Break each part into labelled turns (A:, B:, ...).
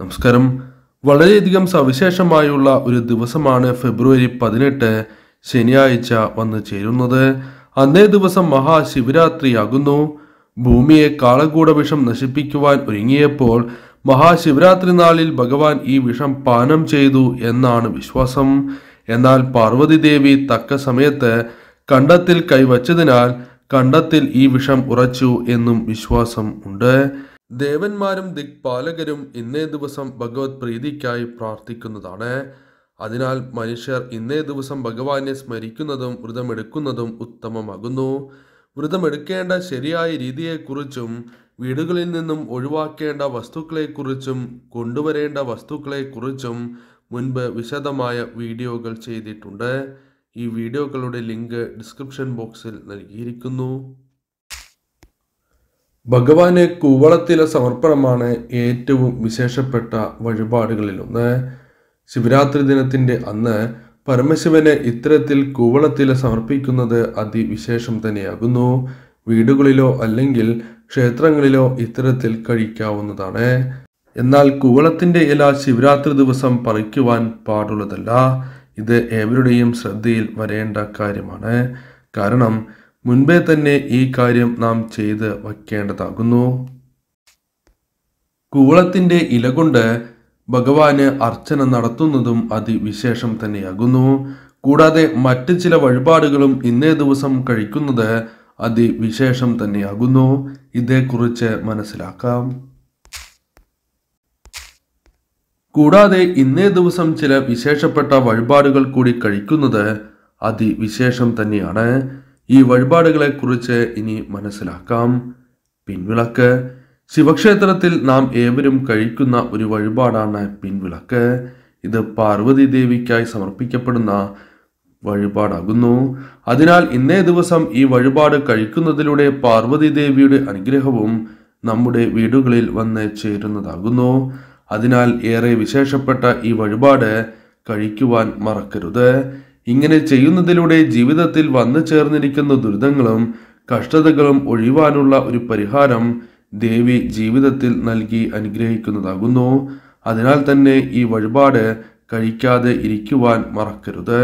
A: നമസ്കാരം വളരെയധികം സവിശേഷമായുള്ള ഒരു ദിവസമാണ് ഫെബ്രുവരി പതിനെട്ട് ശനിയാഴ്ച വന്നു ചേരുന്നത് അന്നേ ദിവസം മഹാശിവരാത്രിയാകുന്നു ഭൂമിയെ കാളകൂട വിഷം നശിപ്പിക്കുവാൻ ഒരുങ്ങിയപ്പോൾ മഹാശിവരാത്രി നാളിൽ ഭഗവാൻ ഈ വിഷം പാനം ചെയ്തു എന്നാണ് വിശ്വാസം എന്നാൽ പാർവതി ദേവി തക്ക സമയത്ത് കണ്ടത്തിൽ കൈവച്ചതിനാൽ കണ്ടത്തിൽ ഈ വിഷം ഉറച്ചു എന്നും വിശ്വാസം ഉണ്ട് ദേവന്മാരും ദിക്പാലകരും ഇന്നേ ദിവസം ഭഗവത് പ്രീതിക്കായി പ്രാർത്ഥിക്കുന്നതാണ് അതിനാൽ മനുഷ്യർ ഇന്നേ ദിവസം ഭഗവാനെ സ്മരിക്കുന്നതും വ്രതമെടുക്കുന്നതും ഉത്തമമാകുന്നു വ്രതമെടുക്കേണ്ട ശരിയായ രീതിയെക്കുറിച്ചും വീടുകളിൽ നിന്നും ഒഴിവാക്കേണ്ട വസ്തുക്കളെക്കുറിച്ചും കൊണ്ടുവരേണ്ട വസ്തുക്കളെക്കുറിച്ചും മുൻപ് വിശദമായ വീഡിയോകൾ ചെയ്തിട്ടുണ്ട് ഈ വീഡിയോകളുടെ ലിങ്ക് ഡിസ്ക്രിപ്ഷൻ ബോക്സിൽ നൽകിയിരിക്കുന്നു ഭഗവാന് കൂവളത്തിലെ സമർപ്പണമാണ് ഏറ്റവും വിശേഷപ്പെട്ട വഴിപാടുകളിലൊന്ന് ശിവരാത്രി ദിനത്തിൻ്റെ അന്ന് പരമശിവന് ഇത്തരത്തിൽ കൂവളത്തില സമർപ്പിക്കുന്നത് അതിവിശേഷം തന്നെയാകുന്നു വീടുകളിലോ അല്ലെങ്കിൽ ക്ഷേത്രങ്ങളിലോ ഇത്തരത്തിൽ കഴിക്കാവുന്നതാണ് എന്നാൽ കൂവളത്തിൻ്റെ ഇല ശിവരാത്രി ദിവസം പറിക്കുവാൻ പാടുള്ളതല്ല ഇത് ഏവരുടെയും ശ്രദ്ധയിൽ വരേണ്ട കാര്യമാണ് കാരണം മുൻപേ തന്നെ ഈ കാര്യം നാം ചെയ്ത് വയ്ക്കേണ്ടതാകുന്നു കൂവളത്തിൻ്റെ ഇല കൊണ്ട് ഭഗവാന് അർച്ചന നടത്തുന്നതും അതിവിശേഷം തന്നെയാകുന്നു കൂടാതെ മറ്റ് ചില വഴിപാടുകളും ഇന്നേ ദിവസം കഴിക്കുന്നത് അതിവിശേഷം തന്നെയാകുന്നു ഇതേക്കുറിച്ച് മനസ്സിലാക്കാം കൂടാതെ ഇന്നേ ദിവസം ചില വിശേഷപ്പെട്ട വഴിപാടുകൾ കൂടി കഴിക്കുന്നത് അതിവിശേഷം തന്നെയാണ് ഈ വഴിപാടുകളെ കുറിച്ച് ഇനി മനസ്സിലാക്കാം പിൻവിളക്ക് ശിവക്ഷേത്രത്തിൽ നാം ഏവരും കഴിക്കുന്ന ഒരു വഴിപാടാണ് പിൻവിളക്ക് ഇത് പാർവതി ദേവിക്കായി സമർപ്പിക്കപ്പെടുന്ന വഴിപാടാകുന്നു അതിനാൽ ഇന്നേ ദിവസം ഈ വഴിപാട് കഴിക്കുന്നതിലൂടെ പാർവതി ദേവിയുടെ അനുഗ്രഹവും നമ്മുടെ വീടുകളിൽ വന്ന് ചേരുന്നതാകുന്നു അതിനാൽ ഏറെ വിശേഷപ്പെട്ട ഈ വഴിപാട് കഴിക്കുവാൻ മറക്കരുത് ഇങ്ങനെ ചെയ്യുന്നതിലൂടെ ജീവിതത്തിൽ വന്നു ചേർന്നിരിക്കുന്ന ദുരിതങ്ങളും കഷ്ടതകളും ഒഴിവാനുള്ള ഒരു പരിഹാരം ദേവി ജീവിതത്തിൽ നൽകി അനുഗ്രഹിക്കുന്നതാകുന്നു അതിനാൽ തന്നെ ഈ വഴിപാട് കഴിക്കാതെ ഇരിക്കുവാൻ മറക്കരുത്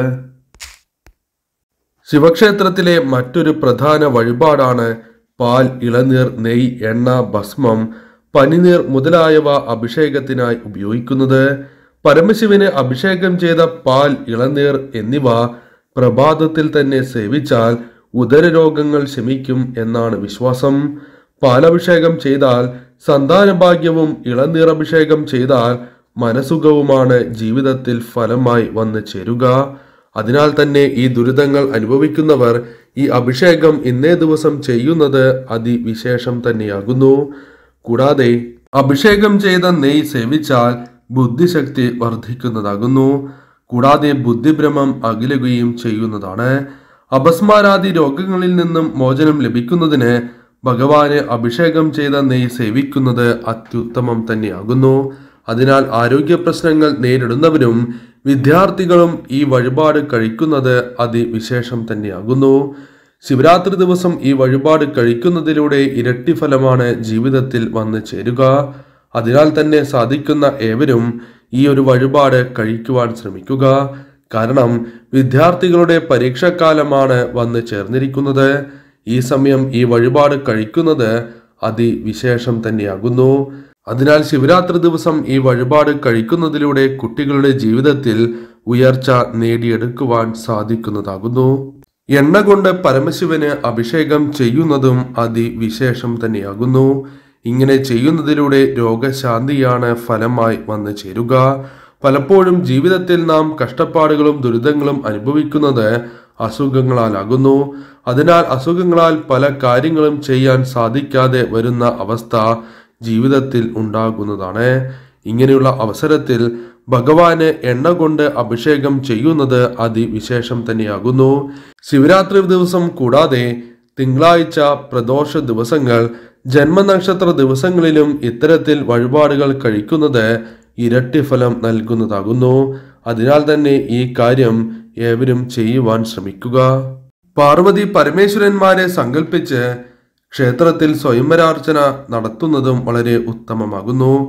A: ശിവക്ഷേത്രത്തിലെ മറ്റൊരു പ്രധാന വഴിപാടാണ് പാൽ ഇളനീർ നെയ് എണ്ണ ഭസ്മം പനിനീർ മുതലായവ അഭിഷേകത്തിനായി ഉപയോഗിക്കുന്നത് പരമശിവന് അഭിഷേകം ചെയ്ത പാൽ ഇളനീർ എന്നിവ പ്രഭാതത്തിൽ തന്നെ സേവിച്ചാൽ ഉദരരോഗങ്ങൾ ശമിക്കും എന്നാണ് വിശ്വാസം പാലഭിഷേകം ചെയ്താൽ സന്താനഭാഗ്യവും ഇളനീറഭിഷേകം ചെയ്താൽ മനസുഖവുമാണ് ജീവിതത്തിൽ ഫലമായി വന്നു ചേരുക അതിനാൽ തന്നെ ഈ ദുരിതങ്ങൾ അനുഭവിക്കുന്നവർ ഈ അഭിഷേകം ഇന്നേ ദിവസം ചെയ്യുന്നത് അതിവിശേഷം തന്നെയാകുന്നു കൂടാതെ അഭിഷേകം ചെയ്ത നെയ് സേവിച്ചാൽ ബുദ്ധിശക്തി വർദ്ധിക്കുന്നതാകുന്നു കൂടാതെ ബുദ്ധിഭ്രമം അകലുകയും ചെയ്യുന്നതാണ് അപസ്മാരാദി രോഗങ്ങളിൽ നിന്നും മോചനം ലഭിക്കുന്നതിന് ഭഗവാന് അഭിഷേകം ചെയ്ത നെയ് സേവിക്കുന്നത് അത്യുത്തമം തന്നെയാകുന്നു അതിനാൽ ആരോഗ്യ പ്രശ്നങ്ങൾ നേരിടുന്നവരും വിദ്യാർത്ഥികളും ഈ വഴിപാട് കഴിക്കുന്നത് അതിവിശേഷം തന്നെയാകുന്നു ശിവരാത്രി ദിവസം ഈ വഴിപാട് കഴിക്കുന്നതിലൂടെ ഇരട്ടി ഫലമാണ് ജീവിതത്തിൽ വന്നു ചേരുക അതിനാൽ തന്നെ സാധിക്കുന്ന ഏവരും ഈ ഒരു വഴിപാട് കഴിക്കുവാൻ ശ്രമിക്കുക കാരണം വിദ്യാർത്ഥികളുടെ പരീക്ഷാക്കാലമാണ് വന്നു ചേർന്നിരിക്കുന്നത് ഈ സമയം ഈ വഴിപാട് കഴിക്കുന്നത് അതിവിശേഷം തന്നെയാകുന്നു അതിനാൽ ശിവരാത്രി ദിവസം ഈ വഴിപാട് കഴിക്കുന്നതിലൂടെ കുട്ടികളുടെ ജീവിതത്തിൽ ഉയർച്ച നേടിയെടുക്കുവാൻ സാധിക്കുന്നതാകുന്നു എണ്ണ കൊണ്ട് പരമശിവന് അഭിഷേകം ചെയ്യുന്നതും അതിവിശേഷം തന്നെയാകുന്നു ഇങ്ങനെ ചെയ്യുന്നതിലൂടെ രോഗശാന്തിയാണ് ഫലമായി വന്നു ചേരുക പലപ്പോഴും ജീവിതത്തിൽ നാം കഷ്ടപ്പാടുകളും ദുരിതങ്ങളും അനുഭവിക്കുന്നത് അസുഖങ്ങളാലാകുന്നു അതിനാൽ അസുഖങ്ങളാൽ പല കാര്യങ്ങളും ചെയ്യാൻ സാധിക്കാതെ വരുന്ന അവസ്ഥ ജീവിതത്തിൽ ഉണ്ടാകുന്നതാണ് ഇങ്ങനെയുള്ള അവസരത്തിൽ ഭഗവാന് എണ്ണ കൊണ്ട് അഭിഷേകം ചെയ്യുന്നത് അതിവിശേഷം തന്നെയാകുന്നു ശിവരാത്രി ദിവസം കൂടാതെ തിങ്കളാഴ്ച പ്രദോഷ ദിവസങ്ങൾ ജന്മനക്ഷത്ര ദിവസങ്ങളിലും ഇത്തരത്തിൽ വഴിപാടുകൾ കഴിക്കുന്നത് ഇരട്ടി ഫലം നൽകുന്നതാകുന്നു അതിനാൽ തന്നെ ഈ കാര്യം ഏവരും ചെയ്യുവാൻ ശ്രമിക്കുക പാർവതി പരമേശ്വരന്മാരെ സങ്കല്പിച്ച് ക്ഷേത്രത്തിൽ സ്വയംവരാർച്ചന നടത്തുന്നതും വളരെ ഉത്തമമാകുന്നു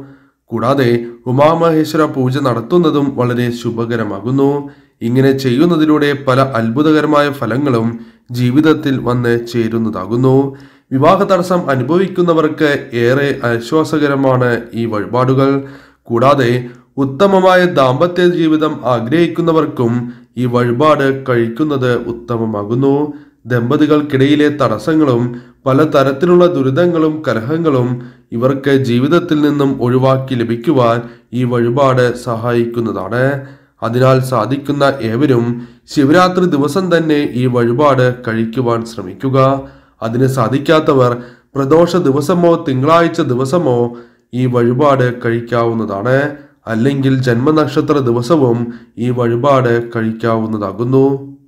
A: കൂടാതെ ഉമാമഹേശ്വര പൂജ നടത്തുന്നതും വളരെ ശുഭകരമാകുന്നു ഇങ്ങനെ ചെയ്യുന്നതിലൂടെ പല അത്ഭുതകരമായ ഫലങ്ങളും ജീവിതത്തിൽ വന്ന് ചേരുന്നതാകുന്നു വിവാഹ തടസ്സം അനുഭവിക്കുന്നവർക്ക് ഏറെ ആശ്വാസകരമാണ് ഈ വഴിപാടുകൾ കൂടാതെ ഉത്തമമായ ദാമ്പത്യ ജീവിതം ആഗ്രഹിക്കുന്നവർക്കും ഈ വഴിപാട് കഴിക്കുന്നത് ഉത്തമമാകുന്നു ദമ്പതികൾക്കിടയിലെ തടസ്സങ്ങളും പലതരത്തിലുള്ള ദുരിതങ്ങളും കലഹങ്ങളും ഇവർക്ക് ജീവിതത്തിൽ നിന്നും ഒഴിവാക്കി ലഭിക്കുവാൻ ഈ വഴിപാട് സഹായിക്കുന്നതാണ് അതിനാൽ സാധിക്കുന്ന ഏവരും ശിവരാത്രി ദിവസം തന്നെ ഈ വഴിപാട് കഴിക്കുവാൻ ശ്രമിക്കുക അതിന് സാധിക്കാത്തവർ പ്രദോഷ ദിവസമോ തിങ്കളാഴ്ച ദിവസമോ ഈ വഴിപാട് കഴിക്കാവുന്നതാണ് അല്ലെങ്കിൽ ജന്മനക്ഷത്ര ദിവസവും ഈ വഴിപാട് കഴിക്കാവുന്നതാകുന്നു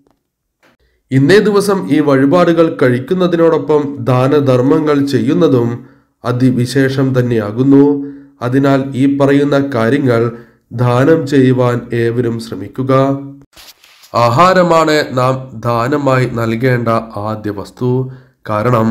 A: ഇന്നേ ദിവസം ഈ വഴിപാടുകൾ കഴിക്കുന്നതിനോടൊപ്പം ദാനധർമ്മങ്ങൾ ചെയ്യുന്നതും അതിവിശേഷം തന്നെയാകുന്നു അതിനാൽ ഈ പറയുന്ന കാര്യങ്ങൾ ദാനം ചെയ്യുവാൻ ഏവരും ശ്രമിക്കുക ആഹാരമാണ് നാം ദാനമായി നൽകേണ്ട ആദ്യ വസ്തു കാരണം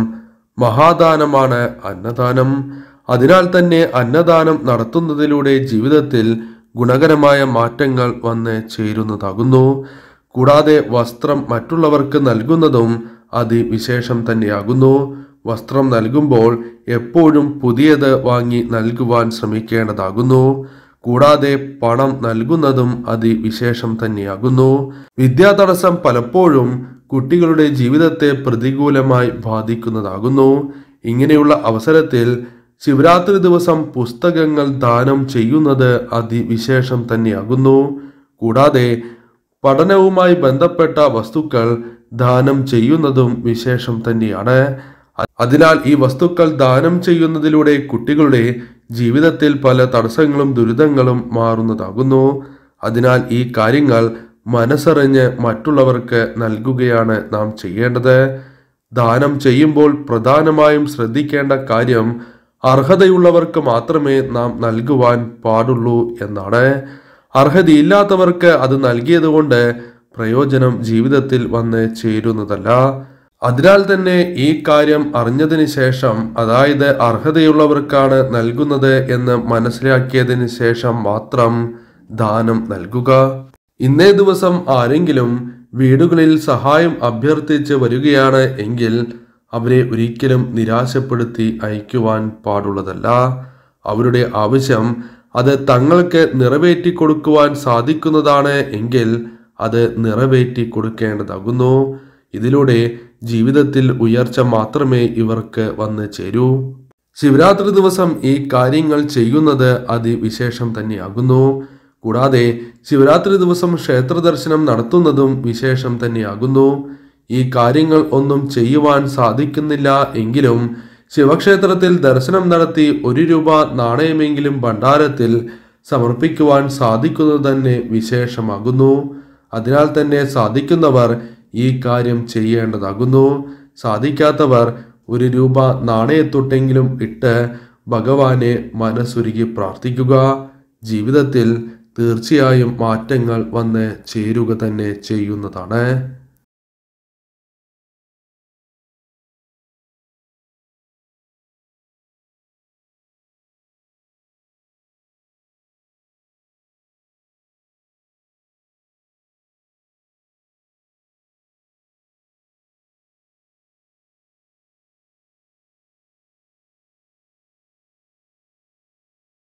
A: മഹാദാനമാണ് അന്നദാനം അതിനാൽ തന്നെ അന്നദാനം നടത്തുന്നതിലൂടെ ജീവിതത്തിൽ ഗുണകരമായ മാറ്റങ്ങൾ വന്ന് ചേരുന്നതാകുന്നു കൂടാതെ വസ്ത്രം മറ്റുള്ളവർക്ക് നൽകുന്നതും അതിവിശേഷം തന്നെയാകുന്നു വസ്ത്രം നൽകുമ്പോൾ എപ്പോഴും പുതിയത് വാങ്ങി നൽകുവാൻ ശ്രമിക്കേണ്ടതാകുന്നു കൂടാതെ പണം നൽകുന്നതും അതിവിശേഷം തന്നെയാകുന്നു വിദ്യാതടസ്സം പലപ്പോഴും കുട്ടികളുടെ ജീവിതത്തെ പ്രതികൂലമായി ബാധിക്കുന്നതാകുന്നു ഇങ്ങനെയുള്ള അവസരത്തിൽ ശിവരാത്രി ദിവസം പുസ്തകങ്ങൾ ദാനം ചെയ്യുന്നത് അതിവിശേഷം തന്നെയാകുന്നു കൂടാതെ പഠനവുമായി ബന്ധപ്പെട്ട വസ്തുക്കൾ ദാനം ചെയ്യുന്നതും വിശേഷം തന്നെയാണ് അതിനാൽ ഈ വസ്തുക്കൾ ദാനം ചെയ്യുന്നതിലൂടെ കുട്ടികളുടെ ജീവിതത്തിൽ പല തടസ്സങ്ങളും ദുരിതങ്ങളും മാറുന്നതാകുന്നു അതിനാൽ ഈ കാര്യങ്ങൾ മനസ്സറിഞ്ഞ് മറ്റുള്ളവർക്ക് നൽകുകയാണ് നാം ചെയ്യേണ്ടത് ദാനം ചെയ്യുമ്പോൾ പ്രധാനമായും ശ്രദ്ധിക്കേണ്ട കാര്യം അർഹതയുള്ളവർക്ക് മാത്രമേ നാം നൽകുവാൻ പാടുള്ളൂ എന്നാണ് അർഹതയില്ലാത്തവർക്ക് അത് നൽകിയതുകൊണ്ട് പ്രയോജനം ജീവിതത്തിൽ വന്ന് ചേരുന്നതല്ല അതിനാൽ തന്നെ ഈ കാര്യം അറിഞ്ഞതിന് ശേഷം അതായത് അർഹതയുള്ളവർക്കാണ് നൽകുന്നത് എന്ന് മനസ്സിലാക്കിയതിന് ശേഷം മാത്രം ദാനം നൽകുക ഇന്നേ ദിവസം ആരെങ്കിലും വീടുകളിൽ സഹായം അഭ്യർത്ഥിച്ച് വരികയാണ് എങ്കിൽ അവരെ ഒരിക്കലും നിരാശപ്പെടുത്തി അയക്കുവാൻ പാടുള്ളതല്ല അവരുടെ ആവശ്യം അത് തങ്ങൾക്ക് നിറവേറ്റി കൊടുക്കുവാൻ സാധിക്കുന്നതാണ് എങ്കിൽ അത് നിറവേറ്റി കൊടുക്കേണ്ടതാകുന്നു ഇതിലൂടെ ജീവിതത്തിൽ ഉയർച്ച മാത്രമേ ഇവർക്ക് വന്ന് ചേരൂ ശിവരാത്രി ദിവസം ഈ കാര്യങ്ങൾ ചെയ്യുന്നത് അതിവിശേഷം തന്നെയാകുന്നു കൂടാതെ ശിവരാത്രി ദിവസം ക്ഷേത്ര ദർശനം നടത്തുന്നതും വിശേഷം തന്നെയാകുന്നു ഈ കാര്യങ്ങൾ ഒന്നും ചെയ്യുവാൻ സാധിക്കുന്നില്ല എങ്കിലും ശിവക്ഷേത്രത്തിൽ ദർശനം നടത്തി ഒരു രൂപ നാണയമെങ്കിലും ഭണ്ഡാരത്തിൽ സമർപ്പിക്കുവാൻ സാധിക്കുന്നത് തന്നെ വിശേഷമാകുന്നു അതിനാൽ തന്നെ സാധിക്കുന്നവർ ഈ കാര്യം ചെയ്യേണ്ടതാകുന്നു സാധിക്കാത്തവർ ഒരു രൂപ നാണയത്തൊട്ടെങ്കിലും ഇട്ട് ഭഗവാനെ മനസ്സുരുകി പ്രാർത്ഥിക്കുക ജീവിതത്തിൽ തീർച്ചയായും മാറ്റങ്ങൾ വന്ന് ചേരുക തന്നെ ചെയ്യുന്നതാണ്